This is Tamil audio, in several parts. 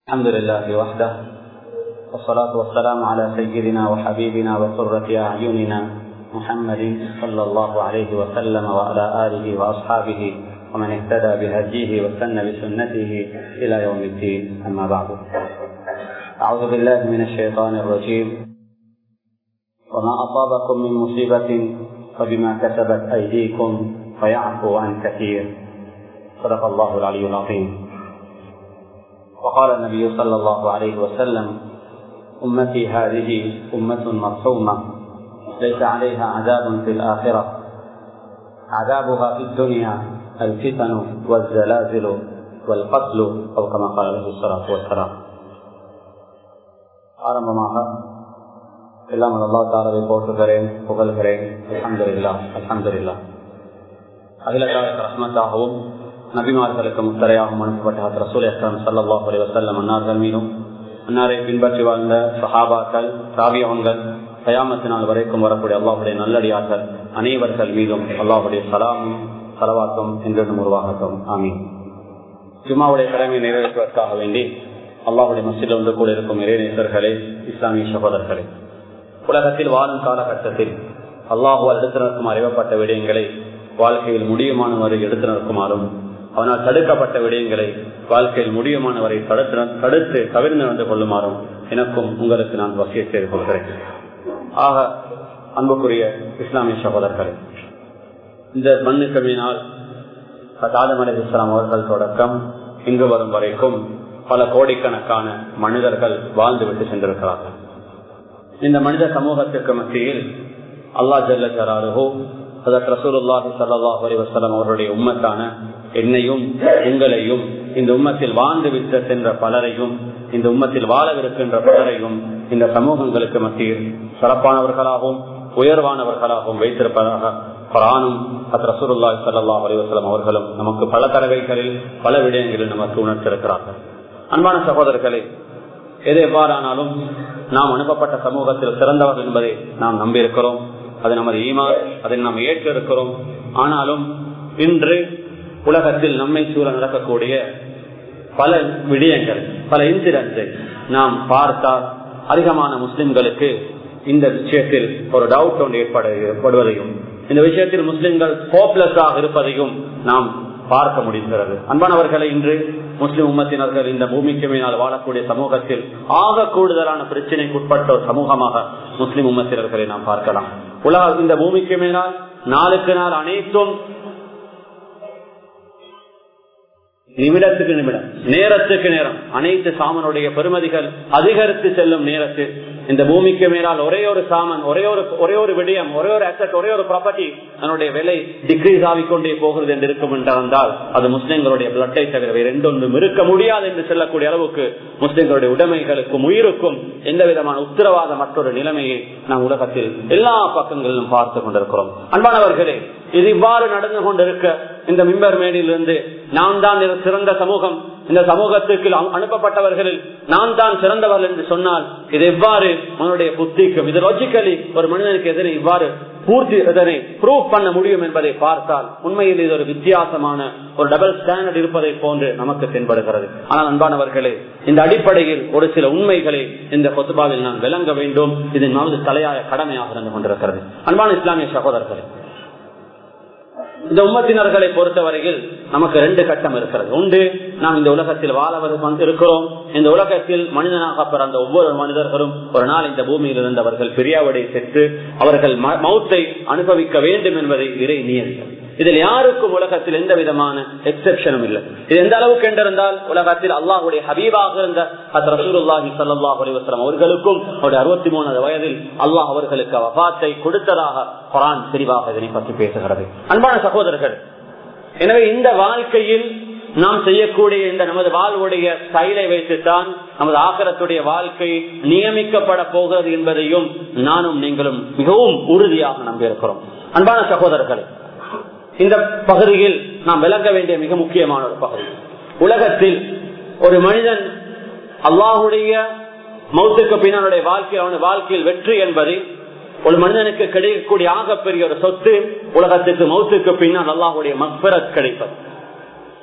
الحمد لله وحده والصلاة والسلام على سيدنا وحبيبنا وقرة أعيننا محمد صلى الله عليه وسلم وعلى آله وأصحابه ومن اهتدى بهديه واستنى بسنته إلى يوم الدين أما بعد أعوذ بالله من الشيطان الرجيم وما أصابكم من مصيبة فبما كسبت أيديكم فيعفو عن كثير صدق الله العلي العظيم وقال النبي صلى الله عليه وسلم أمتي هذه أمة مرحومة ليس عليها عذاب في الآخرة عذابها في الدنيا الفتن والزلازل والقتل أو كما قال عليه الصلاة والسلام ஆரம்பமாக எல்லாம் அல்லா தாரவை போற்றுகிறேன் புகழ்கிறேன் அலமதுல்லா அலமதுல்லா அகில ரஹ்மத்தாகவும் நபிமார்களுக்கு முத்தரையாகவும் அனுப்பப்பட்ட ரசூல் அஸ்லாம் சல்லாஹ் அலி வசல்லம் அன்னார்கள் மீதும் அன்னாரை பின்பற்றி வாழ்ந்த சஹாபாக்கள் சாவியவங்கள் கயாமத்தினால் வரைக்கும் வரக்கூடிய அல்லாஹுடைய நல்லடியார்கள் அனைவர்கள் மீதும் அல்லாஹுடைய சலாமும் சலவாக்கம் என்றும் உருவாகட்டும் ஆமீன் ஜுமாவுடைய கடமை நிறைவேற்றுவதற்காக வேண்டி அல்லாஹுடைய மசில் வந்து கூட இருக்கும் இறைநேசர்களே இஸ்லாமிய சகோதரர்களே உலகத்தில் வாழும் காலகட்டத்தில் அல்லாஹுவால் எடுத்து நடக்கும் அறிவப்பட்ட விடயங்களை வாழ்க்கையில் முடியுமானவரை எடுத்து நடக்குமாறும் அவனால் தடுக்கப்பட்ட விடயங்களை வாழ்க்கையில் முடியுமானவரை தடுத்து தடுத்து தவிர்த்து நடந்து கொள்ளுமாறும் எனக்கும் உங்களுக்கு நான் வசிய செய்து கொள்கிறேன் ஆக அன்புக்குரிய இஸ்லாமிய சகோதரர்களே இந்த மண்ணுக்கு மீனால் ஆதம் அலி இஸ்லாம் அவர்கள் தொடக்கம் இங்கு வரும் வரைக்கும் பல கோடிக்கணக்கான மனிதர்கள் வாழ்ந்துவிட்டு சென்றிருக்கிறார்கள் இந்த மனித சமூகத்திற்கு மத்தியில் அல்லா ஜல்ல ஜராருகோ அதற்கு ரசூலுல்லாஹி சல்லாஹ் அலி வசலம் அவருடைய உம்மத்தான என்னையும் உங்களையும் இந்த உம்மத்தில் வாழ்ந்து விட்டு சென்ற பலரையும் இந்த உம்மத்தில் வாழவிருக்கின்ற பலரையும் இந்த சமூகங்களுக்கு மத்தியில் சிறப்பானவர்களாகவும் உயர்வானவர்களாகவும் வைத்திருப்பதாக குரானும் அத் ரசூலுல்லாஹி சல்லாஹ் அலிவசலம் அவர்களும் நமக்கு பல தடவைகளில் பல விடயங்களில் நமக்கு உணர்த்திருக்கிறார்கள் அன்பான சகோதரர்களே எது எவ்வாறானாலும் நாம் அனுப்பப்பட்ட சமூகத்தில் சிறந்தவர் என்பதை நாம் நம்பியிருக்கிறோம் அது நமது ஈமா அதை நாம் ஏற்று இருக்கிறோம் ஆனாலும் இன்று உலகத்தில் நம்மை சூழ நடக்கக்கூடிய பல விடயங்கள் பல இன்சிடென்ட்ஸை நாம் பார்த்தால் அதிகமான முஸ்லிம்களுக்கு இந்த விஷயத்தில் ஒரு டவுட் ஒன்று ஏற்படுவதையும் இந்த விஷயத்தில் முஸ்லிம்கள் ஹோப்லெஸ்ஸாக இருப்பதையும் நாம் பார்க்க முடிகிறது அன்பானவர்களை இன்று முஸ்லிம் உம்மத்தினர்கள் இந்த பூமிக்கு மேனால் வாழக்கூடிய சமூகத்தில் ஆக கூடுதலான பிரச்சனைக்கு உட்பட்ட ஒரு சமூகமாக முஸ்லிம் உம்மத்தினர்களை நாம் பார்க்கலாம் உலக இந்த பூமிக்கு மேனால் நாளுக்கு நாள் அனைத்தும் நிமிடத்துக்கு நிமிடம் நேரத்துக்கு நேரம் அனைத்து சாமனுடைய பெருமதிகள் அதிகரித்து செல்லும் நேரத்தில் இந்த பூமிக்கு மேலால் ஒரே ஒரு சாமன் ஒரே ஒரு ஒரே ஒரு விடயம் ஒரே ஒரு அசட் ஒரே ஒரு ப்ராப்பர்ட்டி அதனுடைய விலை டிக்ரீஸ் ஆகிக்கொண்டே போகிறது என்று இருக்கும் என்றால் அது முஸ்லிம்களுடைய பிளட்டை தவிர வேறு எந்தொன்றும் இருக்க முடியாது என்று சொல்லக்கூடிய அளவுக்கு முஸ்லிம்களுடைய உடைமைகளுக்கும் உயிருக்கும் எந்த விதமான உத்தரவாத மற்றொரு நிலைமையை நாம் உலகத்தில் எல்லா பக்கங்களிலும் பார்த்து கொண்டிருக்கிறோம் அன்பானவர்களே இது இவ்வாறு நடந்து கொண்டிருக்க இந்த மிம்பர் மேடியிலிருந்து நான் தான் சிறந்த சமூகம் இந்த சமூகத்துக்கு அனுப்பப்பட்டவர்களில் நான் தான் சிறந்தவர்கள் என்று சொன்னால் இது எவ்வாறு அவனுடைய புத்திக்கும் இது லாஜிக்கலி ஒரு மனிதனுக்கு எதனை இவ்வாறு பூர்த்தி இதனை ப்ரூவ் பண்ண முடியும் என்பதை பார்த்தால் உண்மையில் இது ஒரு வித்தியாசமான ஒரு டபுள் ஸ்டாண்டர்ட் இருப்பதை போன்று நமக்கு தென்படுகிறது ஆனால் அன்பானவர்களே இந்த அடிப்படையில் ஒரு சில உண்மைகளை இந்த கொத்துபாவில் நான் விளங்க வேண்டும் இது நமது தலையாய கடமையாக இருந்து கொண்டிருக்கிறது அன்பான இஸ்லாமிய சகோதரர்களே இந்த உம்மத்தினர்களை பொறுத்தவரையில் நமக்கு ரெண்டு கட்டம் இருக்கிறது உண்டு நாம் இந்த உலகத்தில் வாழ இருக்கிறோம் இந்த உலகத்தில் மனிதனாக பிறந்த ஒவ்வொரு மனிதர்களும் ஒரு நாள் இந்த பூமியில் இருந்தவர்கள் பிரியாவடை சென்று அவர்கள் மௌத்தை அனுபவிக்க வேண்டும் என்பதை இறை நியதிகள் இதில் யாருக்கும் உலகத்தில் எந்த விதமான எக்ஸெப்ஷனும் இல்லை இது எந்த அளவுக்கு என்றிருந்தால் உலகத்தில் அல்லாஹுடைய ஹபீபாக இருந்த ரசூலுல்லாஹி சல்லாஹ் அலிவசலம் அவர்களுக்கும் அவருடைய அறுபத்தி மூணாவது வயதில் அல்லாஹ் அவர்களுக்கு வபாத்தை கொடுத்ததாக குரான் பிரிவாக இதனை பற்றி பேசுகிறது அன்பான சகோதரர்கள் எனவே இந்த வாழ்க்கையில் நாம் செய்யக்கூடிய இந்த நமது வாழ்வுடைய ஸ்டைலை வைத்துத்தான் நமது ஆக்கரத்துடைய வாழ்க்கை நியமிக்கப்பட போகிறது என்பதையும் நானும் நீங்களும் மிகவும் உறுதியாக நம்பியிருக்கிறோம் அன்பான சகோதரர்கள் இந்த பகுதியில் நாம் விளங்க வேண்டிய மிக முக்கியமான ஒரு பகுதி உலகத்தில் ஒரு மனிதன் அல்லாஹுடைய மௌத்துக்கு பின்னாளுடைய வாழ்க்கை அவனுடைய வாழ்க்கையில் வெற்றி என்பதை ஒரு மனிதனுக்கு கிடைக்கக்கூடிய ஆகப்பெரிய ஒரு சொத்து உலகத்துக்கு மௌத்துக்கு பின்னால் அல்லாஹுடைய மக்பரத் கிடைப்பது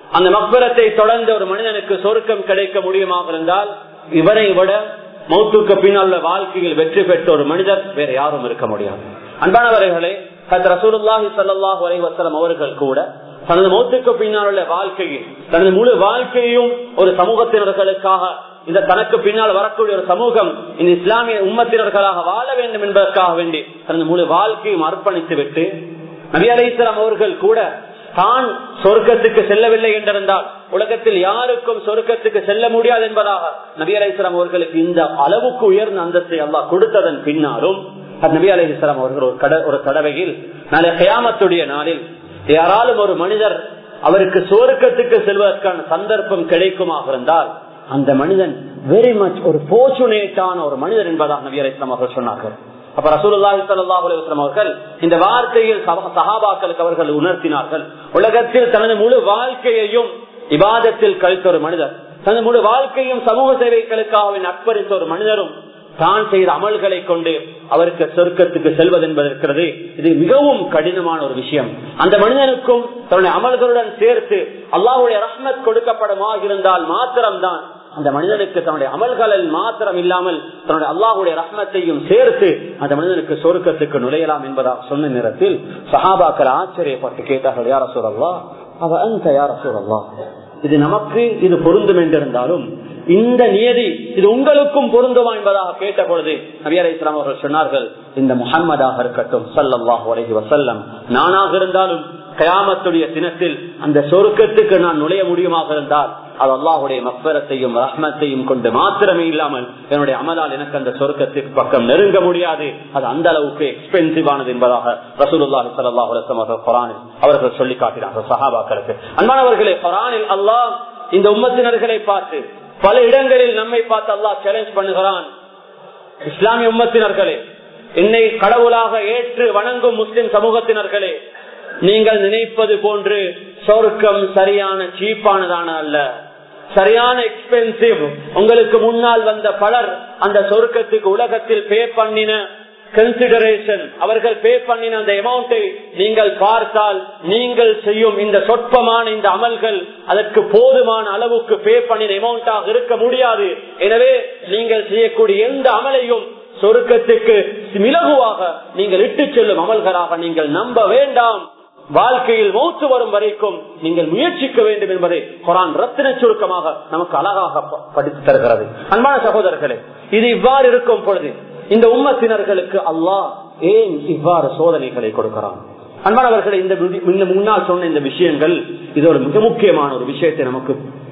அந்த மக்பரத்தை தொடர்ந்து ஒரு மனிதனுக்கு சொருக்கம் கிடைக்க முடியுமாக இருந்தால் இவரை விட மௌத்துக்கு பின்னால் உள்ள வாழ்க்கையில் வெற்றி பெற்ற ஒரு மனிதர் வேற யாரும் இருக்க முடியாது அன்பானவர்களே கத் ரசூலுல்லாஹி ஸல்லல்லாஹு அலைஹி வஸல்லம் அவர்கள் கூட தனது மௌத்துக்கு பின்னால் உள்ள வாழ்க்கையில் தனது முழு வாழ்க்கையும் ஒரு சமூகத்தினர்களுக்காக இந்த தனக்கு பின்னால் வரக்கூடிய ஒரு சமூகம் இந்த இஸ்லாமிய உம்மத்தினர்களாக வாழ வேண்டும் என்பதற்காக வேண்டி தனது முழு வாழ்க்கையும் அர்ப்பணித்து விட்டு நபி அலி இஸ்லாம் அவர்கள் கூட தான் சொர்க்கத்துக்கு செல்லவில்லை என்றிருந்தால் உலகத்தில் யாருக்கும் சொர்க்கத்துக்கு செல்ல முடியாது என்பதாக நபி அலி இஸ்லாம் அவர்களுக்கு இந்த அளவுக்கு உயர்ந்த அந்தஸ்தை அல்லாஹ் கொடுத்ததன் பின்னாலும் நபி அலி இஸ்லாம் அவர்கள் ஒரு கட ஒரு தடவையில் நாளை கயாமத்துடைய நாளில் யாராலும் ஒரு மனிதர் அவருக்கு சொர்க்கத்துக்கு செல்வதற்கான சந்தர்ப்பம் கிடைக்குமாக இருந்தால் அந்த மனிதன் வெரி மச் ஒரு போர்ச்சுனேட்டான ஒரு மனிதர் என்பதாக நபி அலி இஸ்லாம் அவர்கள் சொன்னார்கள் அப்ப ரசூலுல்லாஹி ஸல்லல்லாஹு அலைஹி வஸல்லம் அவர்கள் இந்த வார்த்தையில் சஹாபாக்களுக்கு அவர்கள் உணர்த்தினார்கள் உலகத்தில் தனது முழு வாழ்க்கையையும் இபாதத்தில் கழித்த ஒரு மனிதர் தனது முழு வாழ்க்கையும் சமூக சேவைகளுக்காக அர்ப்பணித்த ஒரு மனிதரும் தான் செய்த அமல்களை கொண்டு அவருக்கு சொர்க்கத்துக்கு செல்வது என்பது இருக்கிறது இது மிகவும் கடினமான ஒரு விஷயம் அந்த மனிதனுக்கும் தன்னுடைய அமல்களுடன் சேர்த்து அல்லாஹுடைய ரஹ்மத் கொடுக்கப்படுமாக இருந்தால் மாத்திரம்தான் அந்த மனிதனுக்கு தன்னுடைய அமல்களில் மாத்திரம் இல்லாமல் தன்னுடைய அல்லாஹுடைய ரத்னத்தையும் சேர்த்து அந்த மனிதனுக்கு சொருக்கத்துக்கு நுழையலாம் என்பதாக சொன்ன நேரத்தில் சஹாபாக்கள் ஆச்சரியப்பட்டு கேட்டார்கள் யார சூழல்லா அவ அந்த யார சூழல்லா இது நமக்கு இது பொருந்தும் என்றிருந்தாலும் இந்த நியதி இது உங்களுக்கும் பொருந்துமா என்பதாக கேட்ட பொழுது நபி அலி இஸ்லாம் அவர்கள் சொன்னார்கள் இந்த முகம்மதாக இருக்கட்டும் சல்லாஹ் அலஹி வசல்லம் நானாக இருந்தாலும் கயாமத்துடைய தினத்தில் அந்த சொருக்கத்துக்கு நான் நுழைய முடியுமாக இருந்தால் அது அல்லாஹுடைய மக்பரத்தையும் ரஹ்மத்தையும் கொண்டு மாத்திரமே இல்லாமல் என்னுடைய அமலால் எனக்கு அந்த சொருக்கத்துக்கு பக்கம் நெருங்க முடியாது அது அந்த அளவுக்கு எக்ஸ்பென்சிவ் ஆனது என்பதாக ரசூலுல்லாஹி ஸல்லல்லாஹு அலைஹி வஸல்லம் குர்ஆனில் அவர்கள் சொல்லி காட்டினார்கள் சஹாபாக்களுக்கு அன்பானவர்களே குர்ஆனில் அல்லாஹ் இந்த உம்மத்தினர்களை பார்த்து பல இடங்களில் நம்மை பார்த்து அல்லாஹ் சேலஞ்ச் பண்ணுகிறான் இஸ்லாமிய உம்மத்தினர்களே என்னை கடவுளாக ஏற்று வணங்கும் முஸ்லிம் சமூகத்தினர்களே நீங்கள் நினைப்பது போன்று சொர்க்கம் சரியான சீப்பானதான அல்ல சரியான எக்ஸ்பென்சிவ் உங்களுக்கு முன்னால் வந்த பலர் அந்த சொர்க்கத்துக்கு உலகத்தில் பே பண்ணின கன்சிடரேஷன் அவர்கள் பே பண்ணின அந்த அமௌண்டை நீங்கள் பார்த்தால் நீங்கள் செய்யும் இந்த சொற்பமான இந்த அமல்கள் அதற்கு போதுமான அளவுக்கு பே பண்ணின அமௌண்டாக இருக்க முடியாது எனவே நீங்கள் செய்யக்கூடிய எந்த அமலையும் சொருக்கத்துக்கு மிளகுவாக நீங்கள் இட்டு செல்லும் அமல்களாக நீங்கள் நம்ப வேண்டாம் வாழ்க்கையில் மூச்சு வரும் வரைக்கும் நீங்கள் முயற்சிக்க வேண்டும் என்பதை குரான் ரத்தின சுருக்கமாக நமக்கு அழகாக படித்து தருகிறது அன்பான சகோதரர்களே இது இவ்வாறு இருக்கும் பொழுது இந்த உம்மத்தினர்களுக்கு அல்லாஹ் ஏன் இவ்வாறு சோதனைகளை கொடுக்கிறான் அன்பானவர்களை இந்த முன்னால் சொன்ன இந்த விஷயங்கள் இது ஒரு மிக முக்கியமான ஒரு விஷயத்தை நமக்கு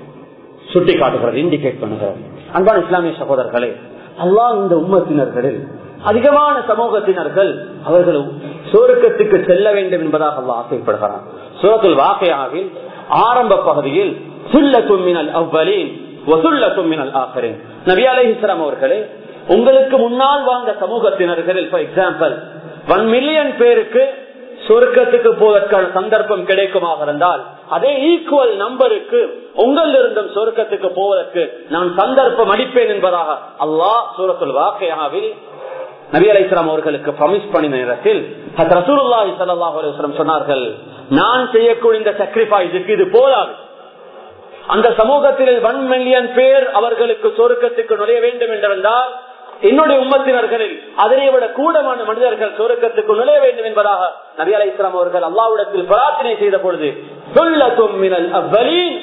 சுட்டி காட்டுகிறது இண்டிகேட் பண்ணுகிறது அன்பான இஸ்லாமிய சகோதரர்களே அல்லாஹ் இந்த உம்மத்தினர்களில் அதிகமான சமூகத்தினர்கள் அவர்கள் சுருக்கத்துக்கு செல்ல வேண்டும் என்பதாக அல்லா ஆசைப்படுகிறான் சூரத்துல் வாக்கையாவில் ஆரம்ப பகுதியில் சுல்ல தும்மினல் அவ்வலின் வசுல்ல தும்மினல் ஆசரின் நபி அலிஹிஸ்லாம் அவர்களே உங்களுக்கு முன்னால் வாழ்ந்த சமூகத்தினர்களில் ஃபார் எக்ஸாம்பிள் ஒன் மில்லியன் பேருக்கு சொர்க்கத்துக்கு போவதற்கான சந்தர்ப்பம் கிடைக்குமாக இருந்தால் அதே ஈக்குவல் நம்பருக்கு உங்களிருந்தும் சொர்க்கத்துக்கு போவதற்கு நான் சந்தர்ப்பம் அளிப்பேன் என்பதாக அல்லாஹ் சூரத்துல் வாக்கையாவில் நபி அலி இஸ்லாம் அவர்களுக்கு ப்ரமிஸ் பண்ணின நேரத்தில் ரசூலுல்லாஹி ஸல்லல்லாஹு அலைஹி வஸல்லம் சொன்னார்கள் நான் செய்யக்கூடிய இந்த சாக்ரிஃபைஸுக்கு இது போதாது அந்த சமூகத்தில் ஒன் மில்லியன் பேர் அவர்களுக்கு சொருக்கத்துக்கு நுழைய வேண்டும் என்றிருந்தால் என்னுடைய உம்மத்தினர்களில் அதனை விட கூடமான மனிதர்கள் சொருக்கத்துக்கு நுழைய வேண்டும் என்பதாக நபி அலி இஸ்லாம் அவர்கள் அல்லாவிடத்தில் பிரார்த்தனை செய்த பொழுது சொல்ல தொம்மினல் அவ்வலீன்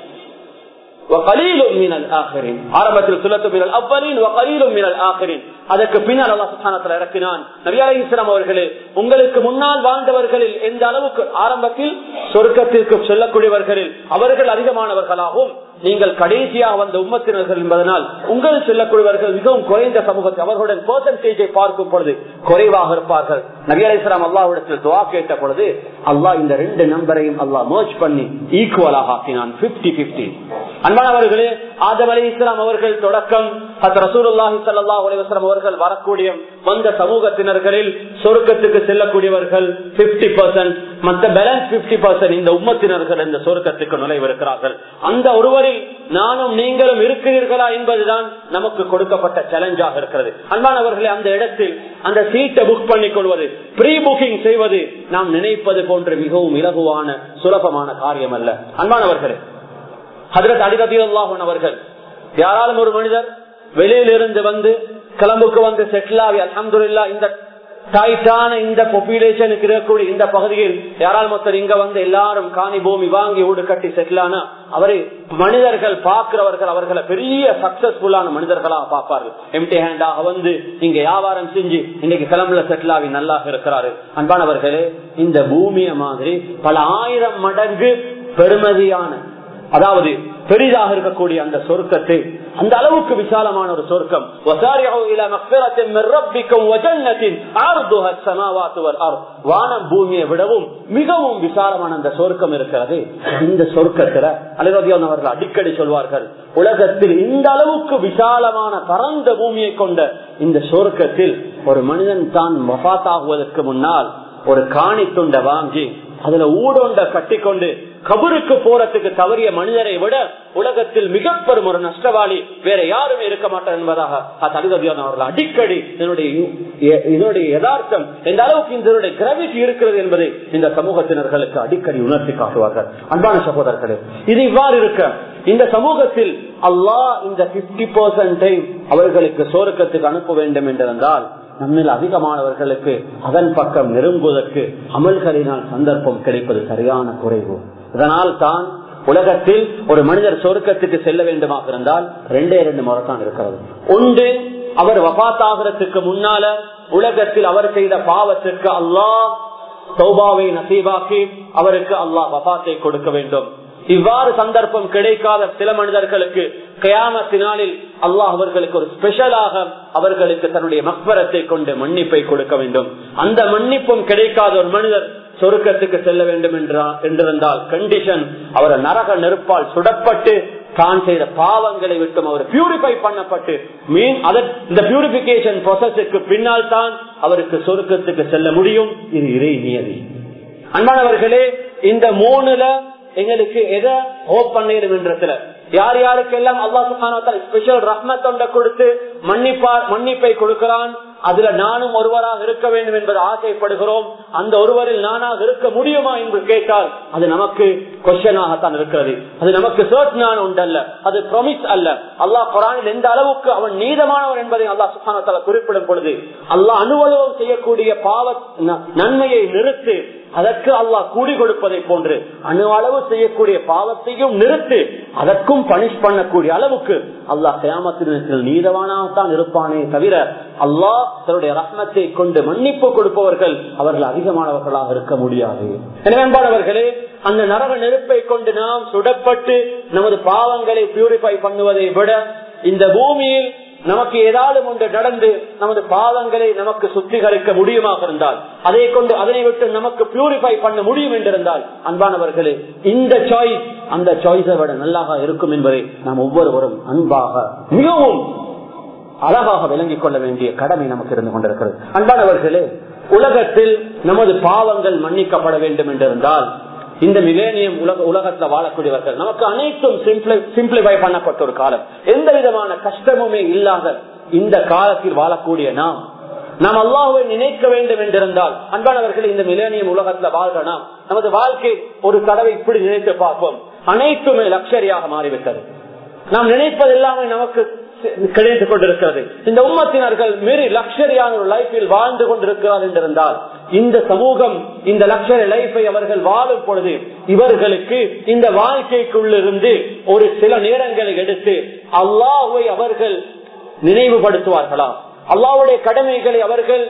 ஆரம்பத்தில் சுலத்து மினல் அவ்வலின் மினல் ஆகரின் அதற்கு பின்னால் அல்லா இறக்கினான் நபி அலி இஸ்லாம் அவர்களே உங்களுக்கு முன்னால் வாழ்ந்தவர்களில் எந்த அளவுக்கு ஆரம்பத்தில் சொர்க்கத்திற்கு செல்லக்கூடியவர்களில் அவர்கள் அதிகமானவர்களாகவும் நீங்கள் கடைசியாக வந்த உம்மத்தினர்கள் என்பதனால் உங்கள் செல்லக்கூடியவர்கள் மிகவும் குறைந்த சமூகத்தை அவர்களுடன் பெர்சன்டேஜை பார்க்கும் பொழுது குறைவாக இருப்பார்கள் நபி அலி இஸ்லாம் அல்லாவிடத்தில் துவா கேட்ட பொழுது அல்லாஹ் இந்த ரெண்டு நம்பரையும் அல்லாஹ் மர்ச் பண்ணி ஈக்குவலாக ஆக்கினான் பிப்டி பிப்டி அன்பானவர்களே ஆதம் அலி இஸ்லாம் அவர்கள் தொடக்கம் ரசூலுல்லாஹி ஸல்லல்லாஹு அலைஹி வஸல்லம் அவர்கள் வரக்கூடிய வந்த சமூகத்தினர்களில் சொர்க்கத்துக்கு செல்லக்கூடியவர்கள் 50% மற்ற பேலன்ஸ் 50% இந்த உம்மத்தினர்கள் இந்த சொர்க்கத்துக்கு நுழைவிருக்கிறார்கள் அந்த ஒருவரில் நானும் நீங்களும் இருக்கிறீர்களா என்பதுதான் நமக்கு கொடுக்கப்பட்ட சேலஞ்சாக இருக்கிறது அன்பானவர்களே அந்த இடத்தில் அந்த சீட்டை புக் பண்ணிக் கொள்வது ப்ரீ புக்கிங் செய்வது நாம் நினைப்பது போன்ற மிகவும் இலகுவான சுலபமான காரியம் அல்ல அன்பானவர்களே ஹதரத் அலிரதியுல்லாஹன் அவர்கள் யாராலும் ஒரு மனிதர் வெளியிலிருந்து வந்து கிளம்புக்கு வந்து செட்டில் ஆகி அலமதுல்லா இந்த டைட்டான இந்த பாப்புலேஷனுக்கு இருக்கக்கூடிய இந்த பகுதியில் யாரால் மொத்தம் இங்க வந்து எல்லாரும் காணி பூமி வாங்கி வீடு கட்டி செட்டில் ஆனா அவரை மனிதர்கள் பார்க்கிறவர்கள் அவர்களை பெரிய சக்சஸ்ஃபுல்லான மனிதர்களாக பார்ப்பார்கள் எம்டி ஹேண்டாக வந்து இங்க வியாபாரம் செஞ்சு இன்னைக்கு கிளம்புல செட்டில் ஆகி நல்லா இருக்கிறாரு அன்பானவர்களே இந்த பூமிய மாதிரி பல ஆயிரம் மடங்கு பெருமதியான அதாவது பெரிதாக இருக்கக்கூடிய அந்த சொர்க்கத்தை அந்த அளவுக்கு விசாலமான ஒரு சொர்க்கம் வானம் பூமியை விடவும் மிகவும் விசாலமான அந்த சொர்க்கம் இருக்கிறது இந்த சொர்க்கத்துல அலுவதியான அவர்கள் அடிக்கடி சொல்வார்கள் உலகத்தில் இந்த அளவுக்கு விசாலமான பரந்த பூமியை கொண்ட இந்த சொர்க்கத்தில் ஒரு மனிதன் தான் மபாத்தாகுவதற்கு முன்னால் ஒரு காணி துண்டை வாங்கி அதுல ஊடொண்ட கட்டிக்கொண்டு கபருக்கு போறதுக்கு தவறிய மனிதரை விட உலகத்தில் மிக பெரும் ஒரு நஷ்டவாளி வேற யாரும் இருக்க மாட்டார் என்பதாக தகுதியான அவர்கள் அடிக்கடி இதனுடைய இதனுடைய யதார்த்தம் எந்த அளவுக்கு இதனுடைய கிராவிட்டி இருக்கிறது என்பதை இந்த சமூகத்தினர்களுக்கு அடிக்கடி உணர்த்தி காட்டுவார்கள் அன்பான சகோதரர்களே இது இவ்வாறு இருக்க இந்த சமூகத்தில் அல்லாஹ் இந்த பிப்டி பர்சன்டை அவர்களுக்கு சோருக்கத்துக்கு அனுப்ப வேண்டும் என்றிருந்தால் நம்மில் அதிகமானவர்களுக்கு அதன் பக்கம் நெருங்குவதற்கு அமல்களினால் சந்தர்ப்பம் கிடைப்பது சரியான குறைவு இதனால் தான் உலகத்தில் ஒரு மனிதர் சொருக்கத்துக்கு செல்ல வேண்டுமாக இருந்தால் ரெண்டே ரெண்டு முறை தான் இருக்கிறது ஒன்று அவர் வபாத்தாகிறதுக்கு முன்னால உலகத்தில் அவர் செய்த பாவத்திற்கு அல்லாஹ் சௌபாவை நசீபாக்கி அவருக்கு அல்லாஹ் வபாத்தை கொடுக்க வேண்டும் இவ்வாறு சந்தர்ப்பம் கிடைக்காத சில மனிதர்களுக்கு கயாமத்தினாலில் அல்லாஹ் அவர்களுக்கு ஒரு ஸ்பெஷலாக அவர்களுக்கு தன்னுடைய மக்பரத்தை கொண்டு மன்னிப்பை கொடுக்க வேண்டும் அந்த மன்னிப்பும் கிடைக்காத ஒரு மனிதர் சொருக்கத்துக்கு செல்ல வேண்டும் என்றிருந்தால் கண்டிஷன் அவர் நரக நெருப்பால் சுடப்பட்டு தான் செய்த பாவங்களை விட்டும் அவர் பியூரிஃபை பண்ணப்பட்டு மீன் இந்த பியூரிபிகேஷன் ப்ரொசஸுக்கு பின்னால் தான் அவருக்கு சொருக்கத்துக்கு செல்ல முடியும் இது இறை நியதி அன்பானவர்களே இந்த மூணுல எங்களுக்கு எதை ஹோப் பண்ணிடும் என்றதுல யார் யாருக்கெல்லாம் அல்லா சுகான ஸ்பெஷல் ரஹ்மத்தொண்ட கொடுத்து மன்னிப்பார் மன்னிப்பை கொடுக்கிறான் அதுல நானும் ஒருவராக இருக்க வேண்டும் என்பது ஆசைப்படுகிறோம் அந்த ஒருவரில் நானாக இருக்க முடியுமா என்று கேட்டால் அது நமக்கு கொஸ்டனாகத்தான் இருக்கிறது அது நமக்கு சர்ட்னான உண்டல்ல அது ப்ரொமிஸ் அல்ல அல்லாஹ் குரானில் எந்த அளவுக்கு அவன் நீதமானவர் என்பதை அல்லாஹ் சுகானத்தால குறிப்பிடும் பொழுது அல்லாஹ் அனுபவம் செய்யக்கூடிய பாவ நன்மையை நிறுத்து அதற்கு அல்லாஹ் கூடி கொடுப்பதை போன்று அணு அளவு செய்யக்கூடிய பாவத்தையும் நிறுத்து அதற்கும் பனிஷ் பண்ணக்கூடிய அளவுக்கு அல்லாஹ் கயாமத்தினத்தில் நீதவானாகத்தான் இருப்பானே தவிர அல்லாஹ் தன்னுடைய ரத்னத்தை கொண்டு மன்னிப்பு கொடுப்பவர்கள் அவர்கள் அதிகமானவர்களாக இருக்க முடியாது எனவே அந்த நரக நெருப்பை கொண்டு நாம் சுடப்பட்டு நமது பாவங்களை பியூரிஃபை பண்ணுவதை விட இந்த பூமியில் நமக்கு ஏதாவது ஒன்று நடந்து நமது பாவங்களை நமக்கு சுத்திகரிக்க முடியுமாக இருந்தால் அதை கொண்டு அதனை விட்டு நமக்கு பியூரிஃபை பண்ண முடியும் என்றிருந்தால் அன்பானவர்களே இந்த சாய்ஸ் அந்த சாய்ஸை விட நல்லாக இருக்கும் என்பதை நாம் ஒவ்வொருவரும் அன்பாக மிகவும் அழகாக விளங்கிக் கொள்ள வேண்டிய கடமை நமக்கு இருந்து கொண்டிருக்கிறது அன்பானவர்களே உலகத்தில் நமது பாவங்கள் மன்னிக்கப்பட வேண்டும் என்றிருந்தால் இந்த மிலேனியம் உலக உலகத்துல வாழக்கூடியவர்கள் நமக்கு அனைத்தும் சிம்பிளிஃபை பண்ணப்பட்ட ஒரு காலம் எந்த விதமான கஷ்டமுமே இல்லாத இந்த காலத்தில் வாழக்கூடிய நாம் நாம் அல்லாஹுவை நினைக்க வேண்டும் என்றிருந்தால் அன்பானவர்கள் இந்த மிலேனியம் உலகத்துல வாழ்ற நாம் நமது வாழ்க்கை ஒரு தடவை இப்படி நினைத்து பார்ப்போம் அனைத்துமே லக்ஷரியாக மாறிவிட்டது நாம் நினைப்பது எல்லாமே நமக்கு கிடைத்துக் கொண்டிருக்கிறது இந்த உம்மத்தினர்கள் மீறி லக்ஷரியான ஒரு லைஃபில் வாழ்ந்து கொண்டிருக்கிறார் என்றிருந்தால் இந்த சமூகம் இந்த லக்ஷரி லைஃபை அவர்கள் வாழும் பொழுது இவர்களுக்கு இந்த வாழ்க்கைக்குள்ளிருந்து ஒரு சில நேரங்களை எடுத்து அல்லாஹுவை அவர்கள் நினைவுபடுத்துவார்களா அல்லாவுடைய கடமைகளை அவர்கள்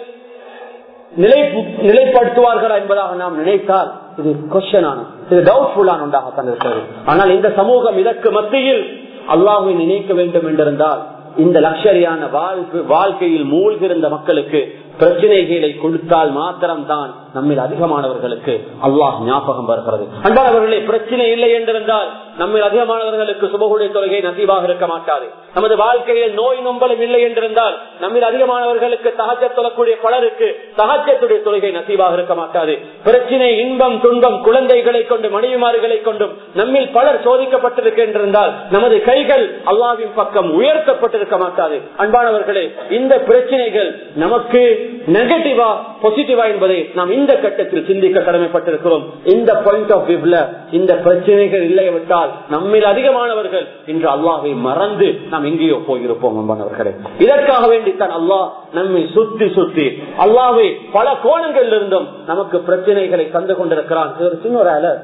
நிலை நிலைப்படுத்துவார்களா என்பதாக நாம் நினைத்தால் இது கொஸ்டனான இது டவுட்ஃபுல்லான ஒன்றாகத்தான் இருக்கிறது ஆனால் இந்த சமூகம் இதற்கு மத்தியில் அல்லாஹை நினைக்க வேண்டும் என்றிருந்தால் இந்த லக்ஷரியான வாழ்க்கை வாழ்க்கையில் மூழ்கிருந்த மக்களுக்கு பிரச்சனைகளை கொடுத்தால் மாத்திரம்தான் நம்மில் அதிகமானவர்களுக்கு அல்லாஹ் ஞாபகம் வருகிறது அன்பானவர்களே பிரச்சனை இல்லை என்றிருந்தால் நம்ம அதிகமானவர்களுக்கு சுபகுடைய தொழுகை நசீவாக இருக்க மாட்டாது நமது வாழ்க்கையில் நோய் நொம்பலும் இல்லை என்றிருந்தால் நம்மில் அதிகமானவர்களுக்கு தகஜ தொழக்கூடிய பலருக்கு தகஜத்துடைய தொழுகை நசீவாக இருக்க மாட்டாது பிரச்சினை இன்பம் துன்பம் குழந்தைகளை கொண்டு மனைவிமார்களை கொண்டும் நம்மில் பலர் சோதிக்கப்பட்டிருக்கின்றிருந்தால் நமது கைகள் அல்லாவின் பக்கம் உயர்த்தப்பட்டிருக்க மாட்டாது அன்பானவர்களே இந்த பிரச்சனைகள் நமக்கு நெகட்டிவா பாசிட்டிவா என்பதை நாம் இந்த கட்டத்தில் சிந்திக்க கடமைப்பட்டிருக்கிறோம் இந்த பாயிண்ட் ஆஃப் வியூல இந்த பிரச்சனைகள் இல்லை விட்டால் நம்மில் அதிகமானவர்கள் இன்று அல்லாவை மறந்து நாம் எங்கேயோ போயிருப்போம் அன்பானவர்களே இதற்காக வேண்டித்தான் அல்லாஹ் நம்மை சுத்தி சுத்தி அல்லாவை பல கோணங்களில் இருந்தும் நமக்கு பிரச்சனைகளை தந்து கொண்டிருக்கிறான் இது ஒரு சின்ன ஒரு alert.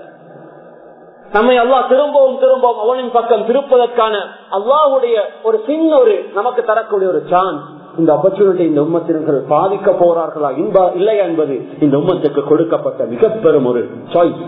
நம்மை அல்லாஹ் திரும்பவும் திரும்பவும் அவனின் பக்கம் திருப்பதற்கான அல்லாஹுடைய ஒரு சின்ன ஒரு நமக்கு தரக்கூடிய ஒரு சான்ஸ் இந்த ஆப்பர்ச்சுனிட்டி இந்த உம்மத்தினர்கள் பாதிக்க போறார்களா இன்பா இல்லையா என்பது இந்த உம்மத்துக்கு கொடுக்கப்பட்ட மிக பெரும் ஒரு சாய்ஸ்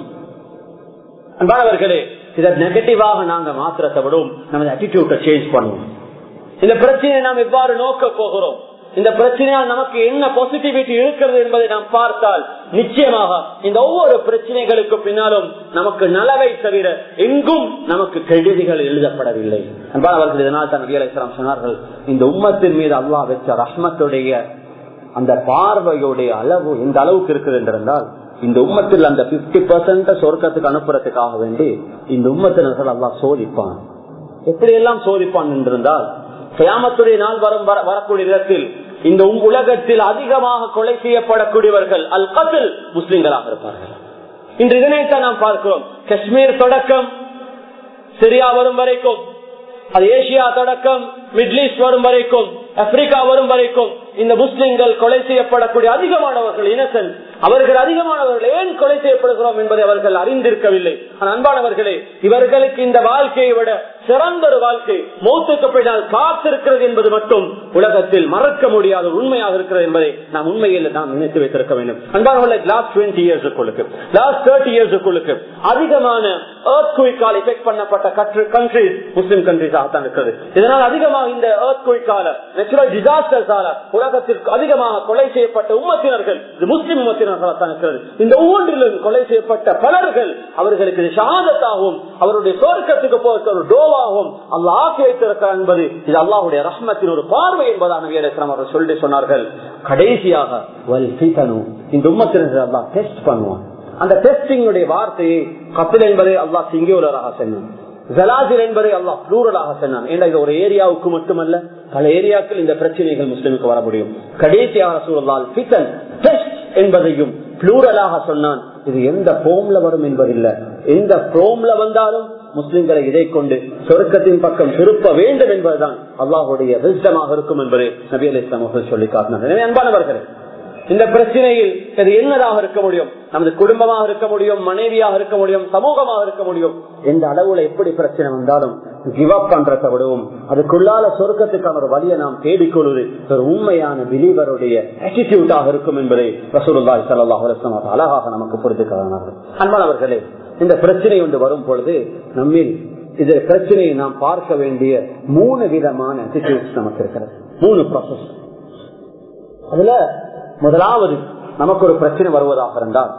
அன்பானவர்களே இதை நெகட்டிவாக நாங்க மாத்திரத்தை விடவும் நமது அட்டிடியூட்டை சேஞ்ச் பண்ணுவோம் இந்த பிரச்சனையை நாம் எவ்வாறு நோக்க போகிறோம் இந்த பிரச்சனையால் நமக்கு என்ன பாசிட்டிவிட்டி இருக்கிறது என்பதை நாம் பார்த்தால் நிச்சயமாக இந்த ஒவ்வொரு பிரச்சனைகளுக்கு பின்னாலும் நமக்கு நலவை தவிர எங்கும் நமக்கு கெடுதிகள் எழுதப்படவில்லை அன்பானவர்கள் இதனால் தான் நபிகள் இஸ்லாம் சொன்னார்கள் இந்த உம்மத்தின் மீது அல்லாஹ் வச்ச ரஹ்மத்துடைய அந்த பார்வையுடைய அளவு எந்த அளவுக்கு இருக்குது என்றிருந்தால் இந்த உம்மத்தில் அந்த பிப்டி பர்சன்ட் சொர்க்கத்துக்கு அனுப்புறதுக்காக வேண்டி இந்த உம்மத்தினர்கள் அல்லாஹ் சோதிப்பான் எப்படி எல்லாம் சோதிப்பான் என்றிருந்தால் கியாமத்துடைய நாள் வரும் வர- வரக்கூடிய இடத்தில் இந்த உம் உலகத்தில் அதிகமாக கொலை செய்யப்படக்கூடியவர்கள் அல் கதில் முஸ்லிம்களாக இருப்பார்கள் இன்று இதனைத்தான் நாம் பார்க்கிறோம் காஷ்மீர் தொடக்கம் சிரியா வரும் வரைக்கும் அது ஏசியா தொடக்கம் மிடில் ஈஸ்ட் வரும் வரைக்கும் ஆப்பிரிக்கா வரும் வரைக்கும் இந்த முஸ்லிம்கள் கொலை செய்யப்படக்கூடிய அதிகமானவர்கள் இனசன் அவர்கள் அதிகமானவர்கள் ஏன் கொலை செய்யப்படுகிறோம் என்பதை அவர்கள் அறிந்திருக்கவில்லை ஆனால் அன்பானவர்களே இவர்களுக்கு இந்த வாழ்க்கையை விட சிறந்த ஒரு வாழ்க்கை மௌத்துக்கு பின்னால் காத்திருக்கிறது என்பது மட்டும் உலகத்தில் மறக்க முடியாத ஒரு உண்மையாக இருக்கிறது என்பதை நாம் உண்மையில் நாம் நினைத்து வைத்திருக்க வேண்டும் அன்பானவர்களை லாஸ்ட் டுவெண்ட்டி இயர்ஸுக்குள்ளுக்கு லாஸ்ட் தேர்ட்டி இயர்ஸுக்குள்ளுக்கு அதிகமான earthquake-ஆல் effect பண்ணப்பட்ட கண்ட்ரிஸ் முஸ்லிம் கண்ட்ரிஸாகத்தான் இருக்கிறது இதனால் அதிகமாக இந்த earthquake-ஆல நேச்சுரல் டிசாஸ்டர்ஸால உலகத்திற்கு அதிகமாக கொலை செய்யப்பட்ட உம்மத்தினர்கள் இது முஸ்லிம் உம்மத்தினர்களாகத்தான் இருக்கிறது இந்த ஒவ்வொன்றிலும் கொலை செய்யப்பட்ட பலர்கள் அவர்களுக்கு இது ஷஹாதத்தாகவும் அவருடைய சொர்க்கத்துக்கு போக ஒரு டோவாகவும் அல்லாஹ் ஆக்கி வைத்திருக்கிறார் என்பது இது அல்லாஹுடைய ரஹ்மத்தின் ஒரு பார்வை என்பதாக நபி அலைஹிஸ்ஸலாம் அவர்கள் சொல்லி சொன்னார்கள் கடைசியாக வல் ஃபிதனு இந்த உம்மத்தினர்கள் அல்லாஹ் டெஸ்ட் பண்ணுவான் அந்த டெஸ்டிங் வார்த்தையை கபில் என்பதை அல்லாஹ் சிங்கியுலராக சொன்னான் ஜலாசில் என்பதை அல்லாஹ் ப்ளூரலாக சொன்னான் ஏன்னா இது ஒரு ஏரியாவுக்கு மட்டுமல்ல பல ஏரியாக்கள் இந்த பிரச்சனைகள் முஸ்லிமுக்கு வர முடியும் கடைசியாக சூழலால் ஃபிதன் டெஸ்ட் என்பதையும் ப்ளூரலாக சொன்னான் இது எந்த போம்ல வரும் என்பதில்லை எந்த போம்ல வந்தாலும் முஸ்லிம்களை இதை கொண்டு சொர்க்கத்தின் பக்கம் திருப்ப வேண்டும் என்பதுதான் அல்லாஹுடைய விருத்தமாக இருக்கும் என்பதை நபி அலி இஸ்லாம் அவர்கள் சொல்லி காட்டினார் எனவே அன்பானவர்களே இந்த பிரச்சனையில் இது என்னதாக இருக்க முடியும் நமது குடும்பமாக இருக்க முடியும் மனைவியாக இருக்க முடியும் சமூகமாக இருக்க முடியும் எந்த அளவுல எப்படி பிரச்சனை வந்தாலும் கிவ் அப் பண்றதை விடவும் அதுக்குள்ளால சொர்க்கத்துக்கான ஒரு வழியை நாம் தேடிக்கொள்வது ஒரு உண்மையான பிலீவருடைய ஆட்டிடியூட்டாக இருக்கும் என்பதை ரசூலுல்லாஹி ஸல்லல்லாஹு அலைஹி வஸல்லம் அழகாக நமக்கு புரிந்துக்கிறார்கள் அன்பானவர்களே இந்த பிரச்சனை ஒன்று வரும் பொழுது நம்மில் இது பிரச்சனையை நாம் பார்க்க வேண்டிய மூணு விதமான attitudes நமக்கு இருக்கிறது மூணு ப்ராசஸ் அதுல முதலாவது நமக்கு ஒரு பிரச்சனை வருவதாக இருந்தால்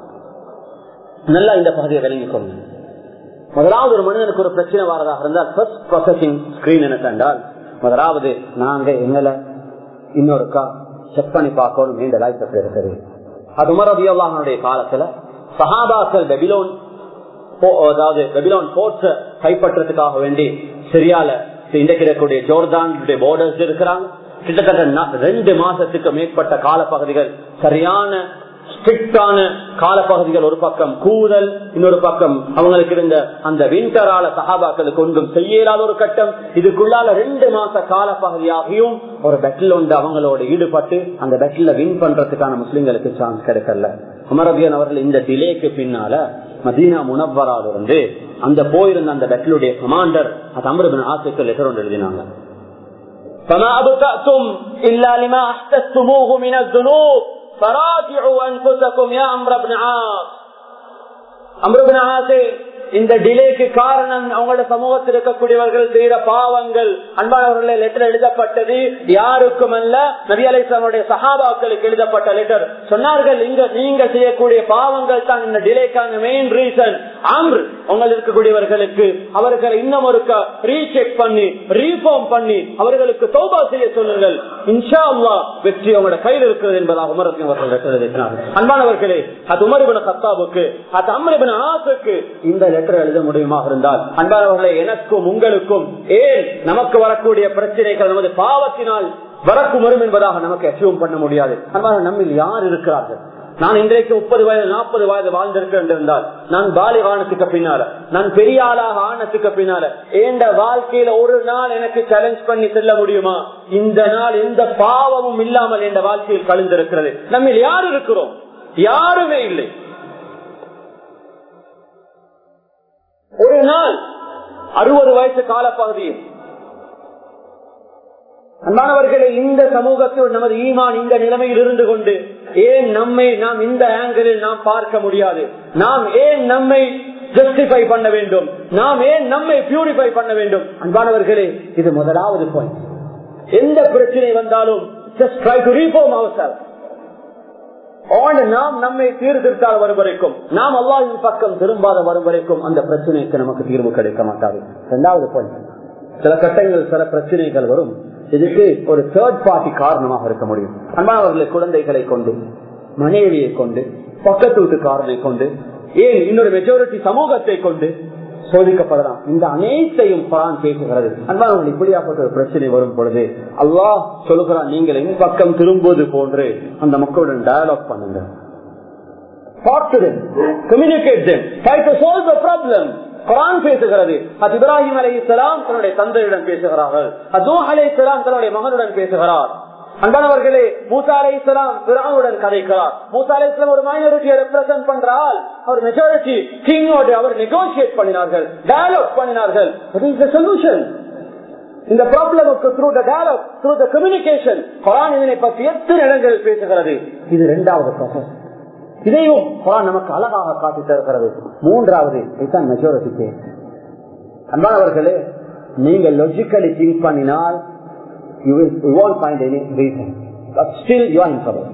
நல்லா இந்த பகுதியை விளங்கிக் கொள்ளுங்க முதலாவது ஒரு மனிதனுக்கு ஒரு பிரச்சனை வரதாக இருந்தால் ஃபர்ஸ்ட் ப்ராசஸிங் ஸ்கிரீன் என்ன கண்டால் முதலாவது நாங்க எங்களை இன்னொருக்கா செக் பண்ணி பார்க்கணும் நீண்ட லாய்ப்பு இருக்குது அது உமரதியுடைய காலத்துல சஹாபாக்கள் பெபிலோன் போ- அதாவது பெபிலோன் போர்ட்ஸ கைப்பற்றதுக்காக வேண்டி சிரியால இன்றைக்கு இருக்கக்கூடிய ஜோர்தானுடைய போர்டர்ஸ் இருக்கிறாங்க கிட்டத்தட்ட நா- ரெண்டு மாசத்துக்கு மேற்பட்ட காலப்பகுதிகள் சரியான ஸ்ட்ரிக்டான காலப்பகுதிகள் ஒரு பக்கம் கூதல் இன்னொரு பக்கம் அவங்களுக்கு இருந்த அந்த விண்டரால சகாபாக்களுக்கு ஒன்றும் செய்ய இயலாத ஒரு கட்டம் இதுக்குள்ளால ரெண்டு மாச காலப்பகுதியாகியும் ஒரு பெட்டில் ஒன்று அவங்களோட ஈடுபட்டு அந்த பெட்டில வின் பண்றதுக்கான முஸ்லிம்களுக்கு சான்ஸ் கிடைக்கல உமரபியன் அவர்கள் இந்த டிலேக்கு பின்னால மதீனா முனவரால் இருந்து அந்த போயிருந்த அந்த பெட்டிலுடைய கமாண்டர் அது அமருபின் ஆசிரியர் லெட்டர் ஒன்று எழுதினாங்க فما أبتأتم إلا لما أحدثتموه من الذنوب فراجعوا أنفسكم يا عمرو بن عاص عمرو بن عاص இந்த டிலேக்கு காரணம் அவங்களோட சமூகத்தில் இருக்கக்கூடியவர்கள் செய்யற பாவங்கள் அன்பானவர்களே லெட்டர் எழுதப்பட்டது யாருக்கும் அல்ல நபி அலிஸ்லாமுடைய சஹாபாக்களுக்கு எழுதப்பட்ட லெட்டர் சொன்னார்கள் இங்க நீங்க செய்யக்கூடிய பாவங்கள் தான் இந்த டிலேக்கான மெயின் ரீசன் ஆம்ரு உங்கள் இருக்கக்கூடியவர்களுக்கு அவர்களை இன்னும் ஒரு ரீசெக் பண்ணி ரீஃபார்ம் பண்ணி அவர்களுக்கு தௌபா செய்ய சொல்லுங்கள் இன்ஷா அல்லா வெற்றி அவங்களோட கையில் இருக்கிறது என்பதாக உமரத்தின் அவர்கள் லெட்டர் எழுதினார்கள் அன்பானவர்களே அது உமரிபின் கத்தாபுக்கு அது அமரிபின் ஆசுக்கு இந்த லெட்டர் எழுத முடியுமா இருந்தால் அன்பானவர்களே எனக்கும் உங்களுக்கும் ஏன் நமக்கு வரக்கூடிய பிரச்சனைகள் நமது பாவத்தினால் வரக்கும் வரும் என்பதாக நமக்கு அச்சீவ் பண்ண முடியாது அன்பான நம்மில் யார் இருக்கிறார்கள் நான் இன்றைக்கு முப்பது வயது நாற்பது வயது வாழ்ந்திருக்கேன் இருந்தால் நான் பாலி ஆனத்துக்கு பின்னால நான் பெரிய ஆளாக ஆனத்துக்கு பின்னால ஏண்ட வாழ்க்கையில ஒரு நாள் எனக்கு சேலஞ்ச் பண்ணி செல்ல முடியுமா இந்த நாள் எந்த பாவமும் இல்லாமல் என்ற வாழ்க்கையில் கழிந்திருக்கிறது நம்ம யார் இருக்கிறோம் யாருமே இல்லை ஒரு நாள் அறுபது வயசு காலப்பகுதியில் அன்பானவர்களே இந்த சமூகத்தில் நமது ஈமான் இந்த நிலைமையில் இருந்து கொண்டு ஏன் நம்மை நாம் இந்த ஆங்கிளில் நாம் பார்க்க முடியாது நாம் ஏன் நம்மை ஜஸ்டிஃபை பண்ண வேண்டும் நாம் ஏன் நம்மை பியூரிஃபை பண்ண வேண்டும் அன்பானவர்களே இது முதலாவது பாயிண்ட் எந்த பிரச்சனை வந்தாலும் just try to reform ourselves. On நாம் நம்மை சீர்திருத்தால் வரும் வரைக்கும் நாம் அல்லாஹின் பக்கம் திரும்பாத வரும் வரைக்கும் அந்த பிரச்சனைக்கு நமக்கு தீர்வு கிடைக்க மாட்டாது இரண்டாவது பாயிண்ட் சில கட்டங்கள் சில பிரச்சனைகள் வரும் இதுக்கு ஒரு தேர்ட் பார்ட்டி காரணமாக இருக்க முடியும் அன்பானவர்களை குழந்தைகளை கொண்டு மனைவியை கொண்டு பக்கத்து வீட்டுக்காரனை கொண்டு ஏன் இன்னொரு மெஜாரிட்டி சமூகத்தை கொண்டு சோதிக்கப்படலாம் இந்த அனைத்தையும் பரான் பேசுகிறது அன்பானவர்கள் இப்படியாப்பட்ட ஒரு பிரச்சனை வரும் பொழுது அல்லாஹ் சொல்லுகிறான் நீங்கள் என் பக்கம் திரும்புவது போன்று அந்த மக்களுடன் டயலாக் பண்ணுங்க talk to them, communicate them, try to solve the problem. குரான் பேசுகிறது அது இப்ராஹிம் அலை இஸ்லாம் தன்னுடைய தந்தையுடன் பேசுகிறார்கள் அதோ அலை இஸ்லாம் தன்னுடைய மகனுடன் பேசுகிறார் அன்பானவர்களே மூசா அலை இஸ்லாம் பிராவுடன் கதைக்கிறார் மூசா அலை இஸ்லாம் ஒரு மைனாரிட்டியை ரெப்ரசென்ட் பண்றால் அவர் மெஜாரிட்டி கிங்கோடு அவர் நெகோசியேட் பண்ணினார்கள் டயலாக் பண்ணினார்கள் சொல்யூஷன் இந்த ப்ராப்ளமுக்கு through the dialogue through the communication Quran இதனை பற்றி எத்தனை இடங்களில் பேசுகிறது இது இரண்டாவது ப்ராசஸ் இதையும் குரான் நமக்கு அழகாக காட்டி தருகிறது மூன்றாவது இதுதான் மெஜாரிட்டி கேஸ் அன்பானவர்களே நீங்க லொஜிக்கலி திங்க் பண்ணினால் you will you won't find any reason but still you are in trouble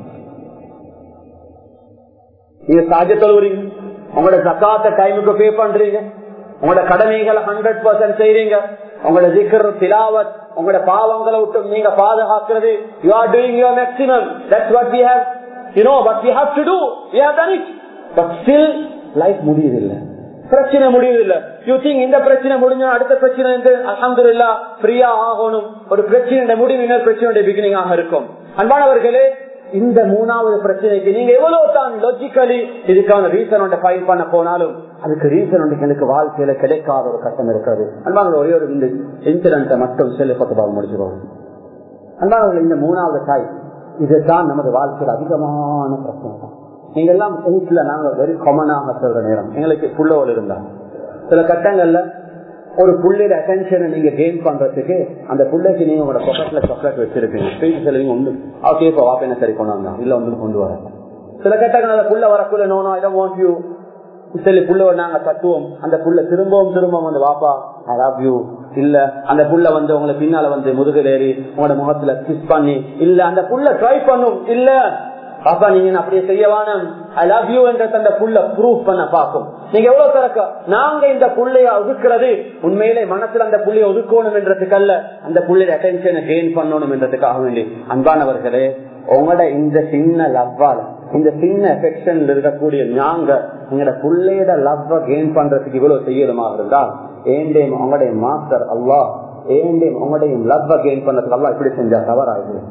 நீங்க சாஜ தொழுவுறீங்க உங்களோட ஜக்காத்த டைமுக்கு பே பண்றீங்க உங்களோட கடமைகளை ஹண்ட்ரட் பர்சன்ட் செய்றீங்க உங்களோட ஜிக்கர் திலாவத் உங்களோட பாவங்களை விட்டு நீங்க பாதுகாக்கிறது you are doing your maximum that's what we have you know what we have to do we have done it but still life முடியுதில்லை பிரச்சனை முடியுதில்லை யூ திங்க் இந்த பிரச்சனை முடிஞ்ச அடுத்த பிரச்சனை வந்து அலமது இல்லா ஃப்ரீயா ஆகணும் ஒரு பிரச்சனை முடிவு இன்னொரு பிரச்சனையுடைய பிகினிங்காக இருக்கும் அன்பானவர்களே இந்த மூணாவது பிரச்சனைக்கு நீங்க எவ்வளவு தான் லாஜிக்கலி இதுக்கான ரீசன் ஃபைல் பண்ண போனாலும் அதுக்கு ரீசன் ஒன்று எனக்கு வாழ்க்கையில கிடைக்காத ஒரு கட்டம் இருக்கிறது அன்பான ஒரே ஒரு இந்த இன்சிடென்ட்டை மட்டும் செல்லு பக்கமாக முடிச்சுக்கோங்க அன்பானவர்கள் இந்த மூணாவது தாய் இதுதான் நமது வாழ்க்கையில் அதிகமான பிரச்சனை தான் நீங்க எல்லாம் வீட்டுல நாங்க வெரி காமனாக சொல்ற நேரம் எங்களுக்கு புள்ளோல் இருந்தாங்க சில கட்டங்கள்ல ஒரு புள்ளையில அட்டென்ஷனை நீங்க கெயின் பண்றதுக்கு அந்த புள்ளைக்கு நீங்க உங்களோட பொக்கெட்ல சாக்லேட் வச்சிருக்கீங்க ஸ்பீச் செலவிங்க உண்டு ஓகே இப்போ வாப்ப சரி கொண்டு வந்தா இல்ல வந்து கொண்டு வர சில கட்டங்கள் அந்த புள்ள வரக்குள்ள நோனோ ஐ வாண்ட் யூ சொல்லி புள்ள நாங்க தட்டுவோம் அந்த புள்ள திரும்பவும் திரும்பவும் வந்து வாப்பா ஐ லவ் யூ இல்ல அந்த புள்ள வந்து உங்களை பின்னால வந்து முதுகில் ஏறி உங்களோட முகத்துல கிஸ் பண்ணி இல்ல அந்த புள்ள ட்ரை பண்ணும் இல்ல பாப்பா நீங்க அப்படியே செய்யவான ஐ லவ் யூ என்ற அந்த புள்ள ப்ரூவ் பண்ண பார்க்கும் நீங்க எவ்வளவு திறக்க நாங்க இந்த புள்ளைய ஒதுக்குறது உண்மையிலே மனசுல அந்த புள்ளைய ஒதுக்கணும் என்றதுக்கு அல்ல அந்த புள்ளைய அட்டென்ஷனை கெயின் பண்ணணும் என்றதுக்காக வேண்டி அன்பானவர்களே உங்களோட இந்த சின்ன லவ்வால இந்த சின்ன எஃபெக்ஷன்ல இருக்கக்கூடிய நாங்க எங்களோட புள்ளையோட லவ்வ கெயின் பண்றதுக்கு இவ்வளவு செய்யணுமாக இருந்தால் ஏண்டேம் உங்களுடைய மாஸ்டர் அல்லா ஏண்டேம் உங்களுடைய லவ்வ கெயின் பண்றதுக்கு அல்லா இப்படி செஞ்சா தவறாகுது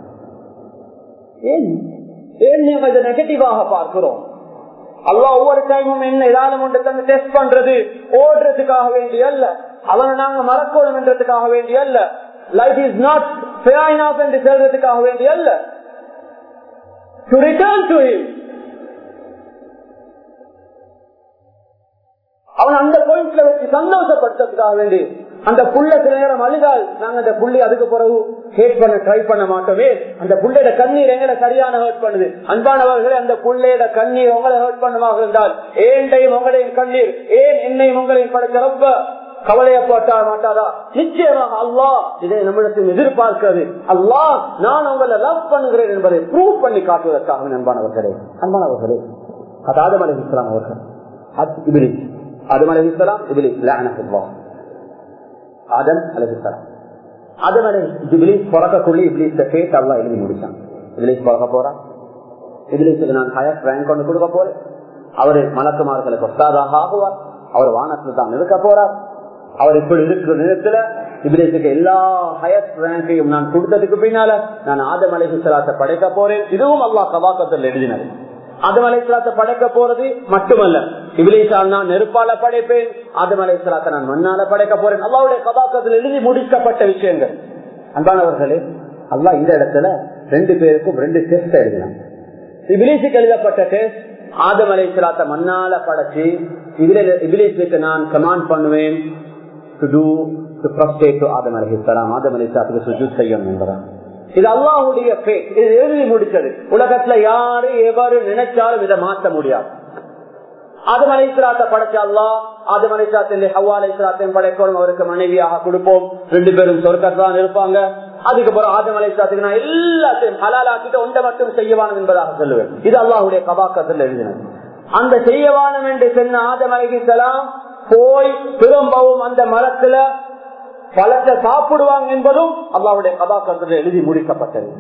ஏன் ஏன் நீங்க இதை நெகட்டிவாக பார்க்கிறோம் அல்லா ஒவ்வொரு டைமும் என்ன ஏதாவது ஒன்று தந்து டெஸ்ட் பண்றது ஓடுறதுக்காக வேண்டிய அல்ல அவனை நாங்க மறக்கணும் என்றதுக்காக வேண்டிய அல்ல லைஃப் இஸ் நாட் ஃபேர் என்று சொல்றதுக்காக வேண்டிய அல்ல டு ரிட்டர்ன் டு ஹிம் அவன் அந்த பாயிண்ட்ல வச்சு சந்தோஷப்படுத்துறதுக்காக வேண்டி அந்த புள்ள சில நேரம் அழுதால் நாங்க அந்த புள்ளி அதுக்கு பிறகு ஹேட் பண்ண ட்ரை பண்ண மாட்டோமே அந்த புள்ளையோட கண்ணீர் எங்களை சரியான ஹர்ட் பண்ணுது அன்பானவர்களே அந்த புள்ளையோட கண்ணீர் உங்களை ஹர்ட் பண்ணுவாங்க இருந்தால் ஏண்டையும் உங்களையும் கண்ணீர் ஏன் என்னையும் உங்களையும் படைக்க ரொம்ப கவலையப்பட்டா மாட்டாரா நிச்சயமாக அல்லாஹ் இதை நம்மிடத்தில் எதிர்பார்க்கிறது அல்லாஹ் நான் உங்களை லவ் பண்ணுகிறேன் என்பதை ப்ரூவ் பண்ணி காட்டுவதற்காக அன்பானவர்களே அன்பானவர்களே அது ஆதம் அலி இஸ்லாம் அவர்கள் இபிலி ஆதம் அலி இஸ்லாம் இபிலி லானத்துல்லா ஆதம் அலி இஸ்லாம் ஆதம் அலி இபிலிஸ் பிறக்கக்குள்ளே இபிலிஸ் கேட்டு அல்லா எழுதி முடிச்சான் இபிலிஸ் பிறக்க போறான் இபிலிஸுக்கு நான் ஹயர் ரேங்க் கொண்டு கொடுக்க போறேன் அவரு மலக்குமார்களுக்கு ஒத்தாதாக ஆகுவார் அவர் வானத்துல தான் இருக்க போறார் அவர் இப்படி இருக்கிற நேரத்துல இபிலேசுக்கு எல்லா ஹயஸ்ட் ரேங்கையும் நான் கொடுத்ததுக்கு பின்னால நான் ஆதம் அலைஹிஸ்லாத்தை படைக்க போறேன் இதுவும் அல்லா கபாக்கத்தில் எழுதினது ஆதம் அலைஹிஸ்லாத்தை படைக்க போறது மட்டுமல்ல இபிலேசால் நான் நெருப்பால படைப்பேன் ஆதம் அலைஹிஸ்லாத்தை நான் மண்ணால படைக்க போறேன் அல்லாவுடைய கபாக்கத்தில் எழுதி முடிக்கப்பட்ட விஷயங்கள் அன்பானவர்களே அல்லா இந்த இடத்துல ரெண்டு பேருக்கும் ரெண்டு டெஸ்ட் எழுதினான் இபிலேசுக்கு எழுதப்பட்ட டெஸ்ட் ஆதம் அலைஹிஸ்லாத்தை மண்ணால படைச்சு இபிலேசுக்கு நான் கமாண்ட் பண்ணுவேன் to do to prostrate to Adam அலிஹிஸ்லாம் ஆதம் அலிஸ்லாத்துக்கு சுஜூத் செய்யணும் என்பதான் இது அல்லாஹுடைய இது எழுதி முடிச்சது உலகத்துல யாரு எவரு நினைச்சாலும் இதை மாற்ற முடியாது ஆதம் அலிஸ்லாத்தை படைச்ச அல்லா ஆதம் அலிஸ்லாத்தின் ஹவா அலிஸ்லாத்தையும் படைக்கணும் அவருக்கு மனைவியாக கொடுப்போம் ரெண்டு பேரும் சொர்க்கத்தான் இருப்பாங்க அதுக்கப்புறம் ஆதம் அலிஸ்லாத்துக்கு நான் எல்லாத்தையும் ஹலாலாக்கிட்டு ஒன்றை மட்டும் செய்யவானம் என்பதாக சொல்லுவேன் இது அல்லாஹுடைய கபாக்கத்தில் எழுதினது அந்த செய்யவானம் என்று சொன்ன ஆதம் அலிஹிஸ்லாம் போய் திரும்பவும் அந்த மரத்துல பழத்தை சாப்பிடுவாங்க என்பதும் அல்லாவுடைய கதாக்கத்தில் எழுதி முடிக்கப்பட்டது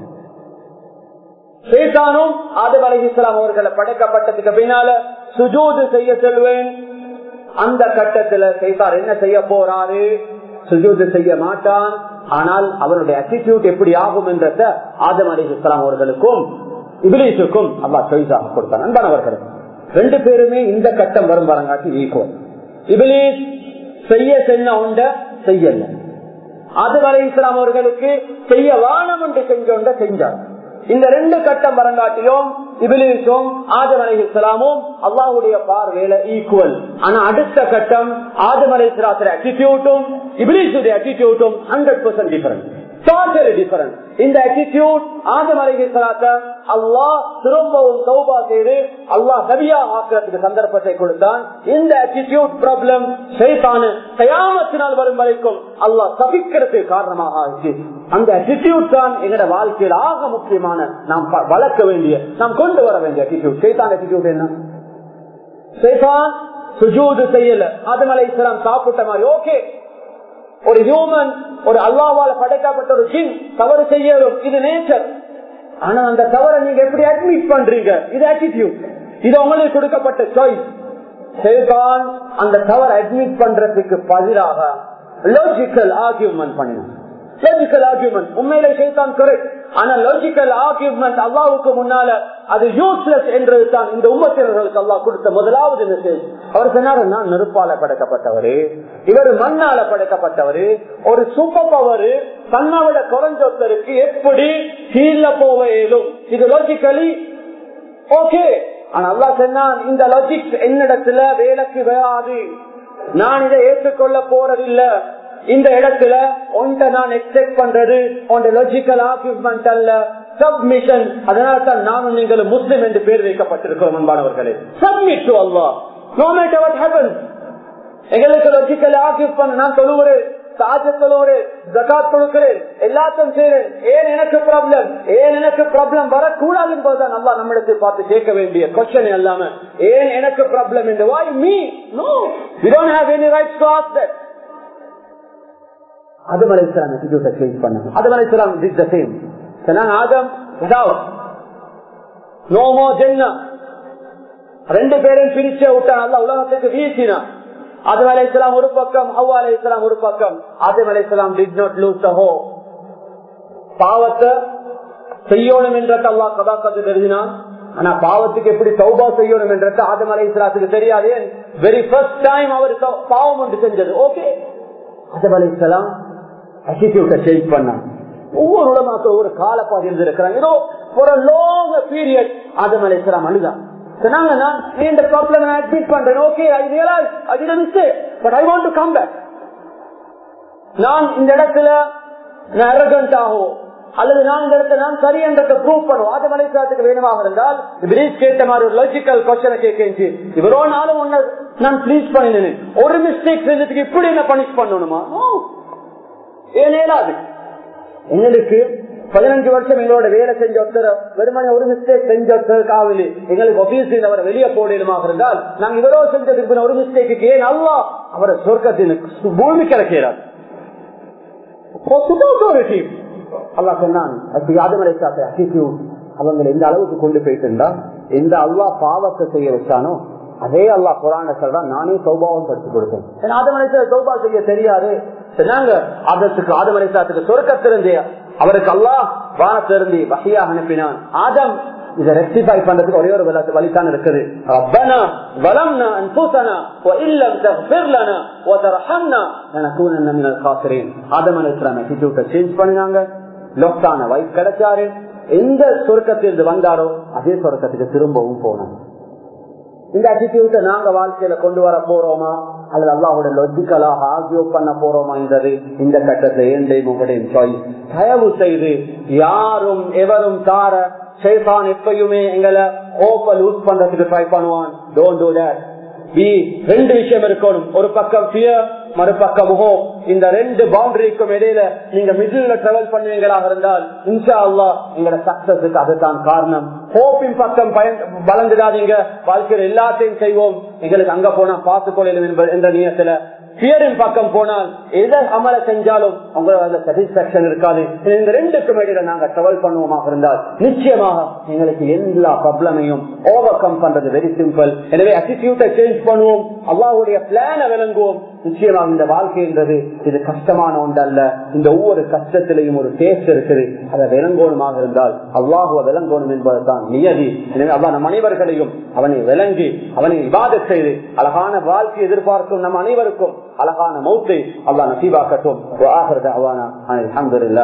சேத்தானும் ஆதம் அலி இஸ்லாம் அவர்களை படைக்கப்பட்டதுக்கு பின்னால சுஜூது செய்ய செல்வேன் அந்த கட்டத்துல சேத்தார் என்ன செய்ய போறாரு சுஜூது செய்ய மாட்டான் ஆனால் அவருடைய அட்டிடியூட் எப்படி ஆகும் என்றத ஆதம் அலி இஸ்லாம் அவர்களுக்கும் இபிலிசுக்கும் அல்லா சாய்ஸாக கொடுத்தான் அன்பானவர்கள் ரெண்டு பேருமே இந்த கட்டம் வரும் வரங்காட்டி ஈக்குவல் இபிலிஸ் செய்ய சென்ன உண்ட செய்யல அது வரை இஸ்லாம் அவர்களுக்கு செய்ய வானம் என்று செஞ்சோண்ட செஞ்சார் இந்த ரெண்டு கட்டம் வரங்காட்டிலும் இபிலிசும் ஆதம் அலை இஸ்லாமும் அல்லாஹுடைய பார்வையில ஈக்குவல் ஆனா அடுத்த கட்டம் ஆதம் அலை இஸ்லாத்துடைய அட்டிடியூட்டும் இபிலிசுடைய அட்டிடியூட்டும் hundred percent difference totally difference இந்த அட்டிடியூட் ஆதம் அலை இஸ்லாத்த அல்லாஹ் திரும்பவும் சௌபா செய்து அல்லாஹ் நபியா ஆக்கிறதுக்கு சந்தர்ப்பத்தை கொடுத்தான் இந்த அட்டிடியூட் ப்ராப்ளம் சைத்தானு கயாமத்தினால் வரும் வரைக்கும் அல்லாஹ் தவிக்கிறதுக்கு காரணமாக ஆச்சு அந்த அட்டிடியூட் தான் எங்களோட வாழ்க்கையில் ஆக முக்கியமான நாம் வளர்க்க வேண்டிய நாம் கொண்டு வர வேண்டிய அட்டிடியூட் சைத்தான் அட்டிடியூட் என்ன சைத்தான் சுஜூது செய்யல ஆதம் அலை இஸ்லாம் சாப்பிட்ட மாதிரி ஓகே ஒரு ஹியூமன் ஒரு அல்லாவால படைக்கப்பட்ட ஒரு ஜின் தவறு செய்யணும் இது நேச்சர் ஆனா அந்த தவறை நீங்க எப்படி அட்மிட் பண்றீங்க இது ஆட்டிடியூட் இது உங்களுக்கு கொடுக்கப்பட்ட சாய்ஸ் சேதான் அந்த தவறை அட்மிட் பண்றதுக்கு பதிலாக லாஜிக்கல் ஆர்கியூமெண்ட் பண்ணினான் லாஜிக்கல் ஆர்கியூமெண்ட் உண்மையிலே சேதான் கரெக்ட் ஆனா லாஜிக்கல் ஆர்கியூமெண்ட் அல்லாவுக்கு முன்னால அது யூஸ்லெஸ் என்றது தான் இந்த உம்மத்தினர்களுக்கு அல்லாஹ் கொடுத்த முதலாவது மெசேஜ் அவர் சொன்னாரு நான் நெருப்பால படைக்கப்பட்டவரு இவர் மண்ணால படைக்கப்பட்டவரு ஒரு சூப்பர் பவர் தன்னை விட குறைஞ்சொத்தருக்கு எப்படி கீழ போக இயலும் இது லாஜிக்கலி ஓகே ஆனா அல்லா சொன்னான் இந்த லாஜிக் என்னிடத்துல வேலைக்கு வராது நான் இதை ஏற்றுக்கொள்ள போறதில்லை இந்த இடத்துல ஒன்றை நான் எக்ஸ்பெக்ட் பண்றது உன் லாஜிக்கல் ஆர்குமெண்ட் அல்ல சப்மிஷன் அதனால தான் நானும் நீங்களும் முஸ்லிம் என்று பேர் வைக்கப்பட்டிருக்கிறோம் அன்பானவர்களே submit to Allah no matter what happen எங்களுக்கு லாஜிக்கல் ஆர்கியூ பண்ண நான் சொல்லுகிறேன் சாஜ சொல்லுகிறேன் ஜகாத் கொடுக்கிறேன் எல்லாத்தையும் செய்யறேன் ஏன் எனக்கு ப்ராப்ளம் ஏன் எனக்கு ப்ராப்ளம் வரக்கூடாது என்பதுதான் நல்லா நம்மிடத்தை பார்த்து கேட்க வேண்டிய கொஸ்டின் இல்லாம ஏன் எனக்கு ப்ராப்ளம் என்று why me no we don't have any rights to ask that Adam அலைஹிஸ்ஸலாம் attitude சேஞ்ச் பண்ணாங்க ஆதம் அலைஹிஸ்ஸலாம் did the same சொன்னாங்க ஆதம் without no more ஜென்னா ரெண்டு பேரும் பிரிச்ச விட்டான் அல்ல உலகத்துக்கு வீசினான் ஆதம் அலைஹிஸ்ஸலாம் ஒரு பக்கம் ஹவ்வா அலைஹிஸ்ஸலாம் ஒரு பக்கம் ஆதம் அலைஹிஸ்ஸலாம் did not lose the hope பாவத்தை செய்யணும் என்றது அல்லாஹ் கதாக்கத்து எழுதினான் ஆனா பாவத்துக்கு எப்படி சௌபா செய்யணும் என்றது ஆதம் அலைஹிஸ்ஸலாத்துக்கு தெரியாது வெரி ஃபர்ஸ்ட் டைம் அவர் பாவம் ஒன்று செஞ்சது ஓகே ஆதம் அலைஹிஸ்ஸலாம் அட்டிடியூட்டை சேஞ்ச் பண்ணாங்க ஒவ்வொரு உலமாக்க ஒவ்வொரு காலப்பாதி இருந்திருக்கிறாங்க ஏதோ ஒரு லாங் பீரியட் ஆதம் அலைஹிஸ்ஸலாம் அழுதான் சொன்னாங்க நான் இந்த ப்ராப்ளம் நான் அட்மிட் பண்றேன் okay I realise I did mistake but I want to come back நான் இந்த இடத்துல அரகண்ட் ஆகும் அல்லது நான் இந்த இடத்துல நான் சரி என்றதை ப்ரூவ் பண்ணுவோம் அது மலைசாத்துக்கு வேணுமாக இருந்தால் பிரீஸ் கேட்ட மாதிரி ஒரு லாஜிக்கல் கொஸ்டனை கேட்க இவரோ நாளும் ஒன்னு நான் ப்ளீஸ் பண்ணினேன் ஒரு மிஸ்டேக் செஞ்சதுக்கு இப்படி என்ன பனிஷ் பண்ணணுமா ஏன் ஏலாது எங்களுக்கு பதினஞ்சு வருஷம் எங்களோட வேலை செஞ்ச ஒருத்தர் வெறுமனே ஒரு மிஸ்டேக் செஞ்ச ஒருத்தர் காவலி எங்களுக்கு ஆபீஸ் அவர் வெளியே போடணுமாக இருந்தால் நாங்க இவரோ செஞ்சதுக்கு ஒரு மிஸ்டேக்கு ஏன் அல்லா அவரை சொர்க்கத்தின் பூமி கிடைக்கிறார் அல்லா சொன்னான் அவங்க எந்த அளவுக்கு கொண்டு போயிட்டு இருந்தா எந்த அல்லா பாவத்தை செய்ய வச்சானோ அதே அல்லா குரான சொல்றான் நானே சௌபாவம் படிச்சு கொடுத்தேன் ஆதமலேசா சௌபா செய்ய தெரியாது சொன்னாங்க அதற்கு ஆதமலேசாத்துக்கு சொர்க்கத்திலிருந்தே அவருக்கு அல்லா வானத்திலிருந்து வகையாக அனுப்பினான் ஆதம் இதை ரெக்டிஃபை பண்றதுக்கு ஒரே ஒரு வழிதான் இருக்குது ரப்பனா வலம்னா அன்புசனா وإلم تغفر لنا وترحمنا لنكونن من الخاسرين ஆதம் அலைஹிஸ்ஸலாம் attitude சேஞ்ச் பண்ணினாங்க லொக்டான வைஃப் கிடைச்சாரு எந்த சொர்க்கத்திலிருந்து வந்தாரோ அதே சொர்க்கத்துக்கு திரும்பவும் போனாங்க இந்த அட்டிடியூட்டை நாங்க வாழ்க்கையில கொண்டு வர போறோமா அல்லது அல்லாவோட லொஜிக்கலாக ஆகியோ பண்ண போறோமா என்றது இந்த கட்டத்தை ஏண்டையும் உங்களுடைய சாய்ஸ் தயவு செய்து யாரும் எவரும் தார ஷேதான் எப்பயுமே எங்களை ஓப்பல் யூஸ் பண்றதுக்கு ட்ரை பண்ணுவான் டோன்ட் டூ தட் ரெண்டு விஷயம் இருக்கணும் ஒரு பக்கம் பியர் மறுபக்கம் ஹோப் இந்த ரெண்டு பவுண்டரிக்கும் இடையில நீங்க மிடில் டிராவல் பண்ணுவீங்களாக இருந்தால் இன்ஷா அல்லா எங்களோட சக்சஸுக்கு அதுதான் காரணம் ஹோப்பின் பக்கம் பயன் வளர்ந்துடாதீங்க வாழ்க்கையில் எல்லாத்தையும் செய்வோம் எங்களுக்கு அங்க போனா பார்த்து கொள்ளும் என்ற நியத்துல பியரின் பக்கம் போனால் எதை அமல செஞ்சாலும் உங்களுக்கு அந்த சாட்டிஸ்பாக்சன் இருக்காது இந்த ரெண்டுக்கும் இடையில நாங்க டிராவல் பண்ணுவோமாக இருந்தால் நிச்சயமாக எங்களுக்கு எல்லா ப்ராப்ளமையும் ஓவர் கம் பண்றது வெரி சிம்பிள் எனவே அட்டிடியூட்டை சேஞ்ச் பண்ணுவோம் அல்லாவுடைய பிளான விளங்குவோம் நிச்சயமாக இந்த வாழ்க்கை என்றது இது கஷ்டமான ஒன்று அல்ல இந்த ஒவ்வொரு கஷ்டத்திலையும் ஒரு டேஸ்ட் இருக்குது அதை விளங்கோணுமாக இருந்தால் அல்லாஹுவ விளங்கோணும் என்பதுதான் நியதி எனவே அல்லா நம் அனைவர்களையும் அவனை விளங்கி அவனை விவாத செய்து அழகான வாழ்க்கை எதிர்பார்க்கும் நம் அனைவருக்கும் அழகான மௌத்தை அல்லா நசீபாக்கட்டும் அலமதுல்லா